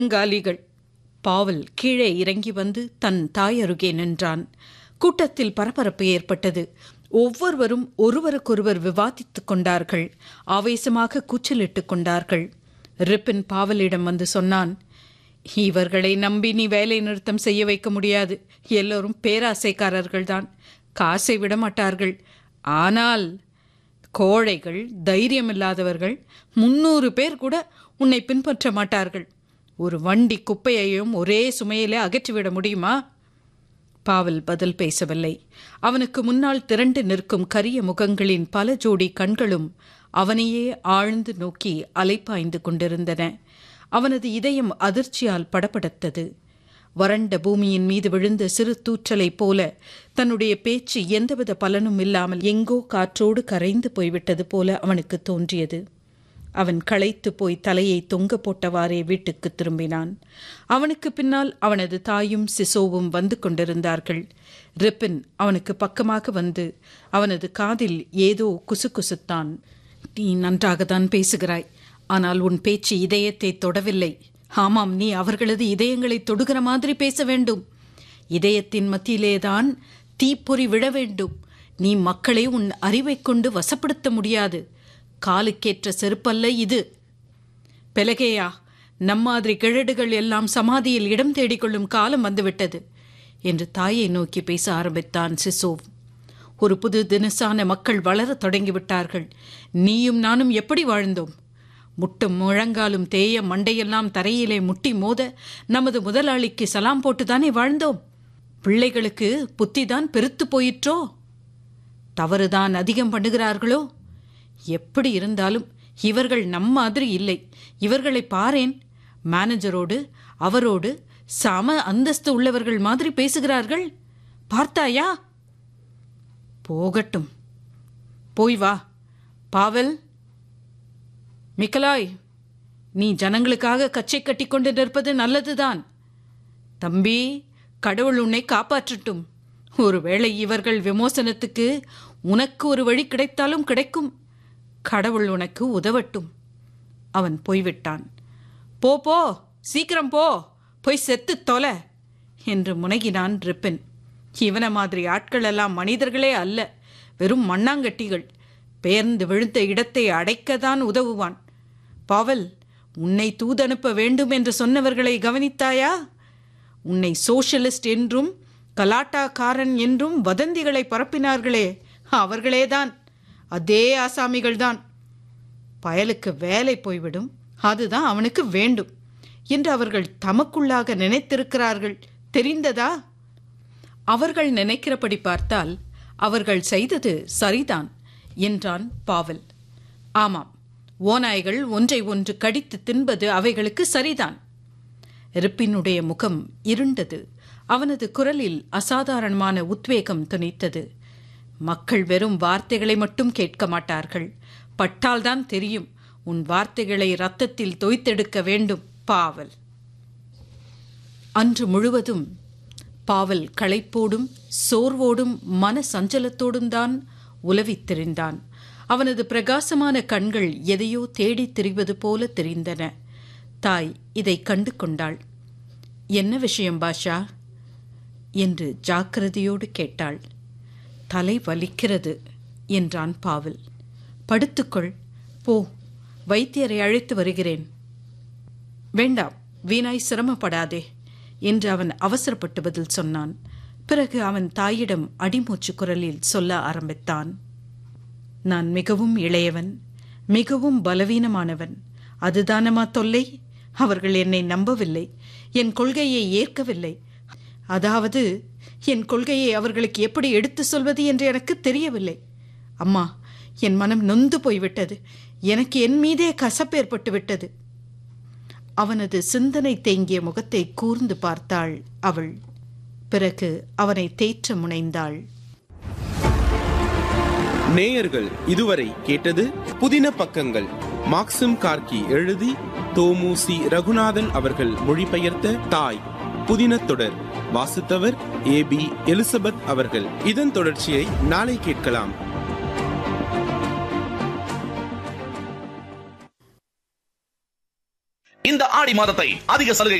பெங்காலிகள் பாவல் கீழே இறங்கி வந்து தன் தாய் அருகே நின்றான் கூட்டத்தில் பரபரப்பு ஏற்பட்டது ஒவ்வொருவரும் ஒருவருக்கொருவர் விவாதித்துக் கொண்டார்கள் ஆவேசமாக கூச்சலிட்டுக் கொண்டார்கள் ரிப்பின் பாவலிடம் வந்து சொன்னான் இவர்களை நம்பி நீ வேலை நிறுத்தம் செய்ய வைக்க முடியாது எல்லோரும் பேராசைக்காரர்கள்தான் காசை விட மாட்டார்கள் ஆனால் கோழைகள் தைரியமில்லாதவர்கள் முன்னூறு பேர் கூட உன்னை பின்பற்ற மாட்டார்கள் ஒரு வண்டி குப்பையையும் ஒரே சுமையிலே அகற்றிவிட முடியுமா பாவல் பதில் பேசவில்லை அவனுக்கு முன்னால் திரண்டு நிற்கும் கரிய முகங்களின் பல ஜோடி கண்களும் அவனையே ஆழ்ந்து நோக்கி அலைப்பாய்ந்து கொண்டிருந்தன அவனது இதயம் அதிர்ச்சியால் படபடத்தது வறண்ட பூமியின் மீது விழுந்த சிறு தூற்றலைப் போல தன்னுடைய பேச்சு எந்தவித பலனும் இல்லாமல் எங்கோ காற்றோடு கரைந்து போய்விட்டது போல அவனுக்கு தோன்றியது அவன் களைத்து போய் தலையை தொங்க போட்டவாறே வீட்டுக்கு திரும்பினான் அவனுக்கு பின்னால் அவனது தாயும் சிசோவும் வந்து கொண்டிருந்தார்கள் ரிப்பின் அவனுக்கு பக்கமாக வந்து அவனது காதில் ஏதோ குசுகுசுத்தான் நீ நன்றாகத்தான் பேசுகிறாய் ஆனால் உன் பேச்சு இதயத்தை தொடவில்லை ஆமாம் நீ அவர்களது இதயங்களை தொடுகிற மாதிரி பேச வேண்டும் இதயத்தின் மத்தியிலேதான் தீப்பொறி விழ வேண்டும் நீ மக்களை உன் அறிவைக் கொண்டு வசப்படுத்த முடியாது காலுக்கேற்ற செருப்பல்ல இது பெலகேயா நம்மாதிரி கிழடுகள் எல்லாம் சமாதியில் இடம் தேடிக்கொள்ளும் காலம் வந்துவிட்டது என்று தாயை நோக்கி பேச ஆரம்பித்தான் சிசோவ் ஒரு புது தினசான மக்கள் வளரத் தொடங்கிவிட்டார்கள் நீயும் நானும் எப்படி வாழ்ந்தோம் முட்டும் முழங்காலும் தேய மண்டையெல்லாம் தரையிலே முட்டி மோத நமது முதலாளிக்கு சலாம் போட்டுதானே வாழ்ந்தோம் பிள்ளைகளுக்கு புத்திதான் பெருத்து போயிற்றோ தவறுதான் அதிகம் பண்ணுகிறார்களோ எப்படி இருந்தாலும் இவர்கள் நம் மாதிரி இல்லை இவர்களை பாரேன் மேனேஜரோடு அவரோடு சம அந்தஸ்து உள்ளவர்கள் மாதிரி பேசுகிறார்கள் பார்த்தாயா போகட்டும் போய் வா பாவல் மிக்கலாய் நீ ஜனங்களுக்காக கச்சை கட்டிக்கொண்டு நிற்பது நல்லதுதான் தம்பி கடவுள் உன்னை காப்பாற்றட்டும் ஒருவேளை இவர்கள் விமோசனத்துக்கு உனக்கு ஒரு வழி கிடைத்தாலும் கிடைக்கும் கடவுள் உனக்கு உதவட்டும் அவன் போய்விட்டான் போ போ சீக்கிரம் போ போய் செத்து தொலை என்று முனகினான் ரிப்பின் இவன மாதிரி ஆட்கள் எல்லாம் மனிதர்களே அல்ல வெறும் மண்ணாங்கட்டிகள் பெயர்ந்து விழுந்த இடத்தை அடைக்கத்தான் உதவுவான் பாவல் உன்னை தூதனுப்ப வேண்டும் என்று சொன்னவர்களை கவனித்தாயா உன்னை சோஷலிஸ்ட் என்றும் கலாட்டாக்காரன் என்றும் வதந்திகளை பரப்பினார்களே அவர்களேதான் அதே ஆசாமிகள்தான் பயலுக்கு வேலை போய்விடும் அதுதான் அவனுக்கு வேண்டும் என்று அவர்கள் தமக்குள்ளாக நினைத்திருக்கிறார்கள் தெரிந்ததா அவர்கள் நினைக்கிறபடி பார்த்தால் அவர்கள் செய்தது சரிதான் என்றான் பாவல் ஆமாம் ஓநாய்கள் ஒன்றை ஒன்று கடித்து தின்பது அவைகளுக்கு சரிதான் ரிப்பினுடைய முகம் இருண்டது அவனது குரலில் அசாதாரணமான உத்வேகம் துணித்தது மக்கள் வெறும் வார்த்தைகளை மட்டும் கேட்க மாட்டார்கள் பட்டால்தான் தெரியும் உன் வார்த்தைகளை ரத்தத்தில் தோய்த்தெடுக்க வேண்டும் பாவல் அன்று முழுவதும் பாவல் களைப்போடும் சோர்வோடும் மன சஞ்சலத்தோடும் தான் உலவித் திரிந்தான் அவனது பிரகாசமான கண்கள் எதையோ தேடித் திரிவது போல தெரிந்தன தாய் இதை கண்டு கொண்டாள் என்ன விஷயம் பாஷா என்று ஜாக்கிரதையோடு கேட்டாள் தலை வலிக்கிறது என்றான் பாவல் படுத்துக்கொள் போ வைத்தியரை அழைத்து வருகிறேன் வேண்டாம் வீணாய் சிரமப்படாதே என்று அவன் அவசரப்பட்டு பதில் சொன்னான் பிறகு அவன் தாயிடம் அடிமூச்சு குரலில் சொல்ல ஆரம்பித்தான் நான் மிகவும் இளையவன் மிகவும் பலவீனமானவன் அதுதானமா தொல்லை அவர்கள் என்னை நம்பவில்லை என் கொள்கையை ஏற்கவில்லை அதாவது என் கொள்கையை அவர்களுக்கு எப்படி எடுத்து சொல்வது என்று எனக்கு தெரியவில்லை அம்மா என் மனம் நொந்து போய்விட்டது எனக்கு என் மீதே கசப்பேற்பட்டு விட்டது அவனது சிந்தனை தேங்கிய முகத்தை கூர்ந்து பார்த்தாள் அவள் பிறகு அவனை தேற்ற முனைந்தாள் நேயர்கள் இதுவரை கேட்டது புதின பக்கங்கள் மாக்சிம் கார்கி எழுதி தோமுசி ரகுநாதன் அவர்கள் மொழிபெயர்த்த தாய் புதின தொடர் வாசித்தவர் ஏ பி எலிசபெத் அவர்கள் இதன் தொடர்ச்சியை நாளை கேட்கலாம் இந்த ஆடி ஆடி மாதத்தை அதிக சலுகை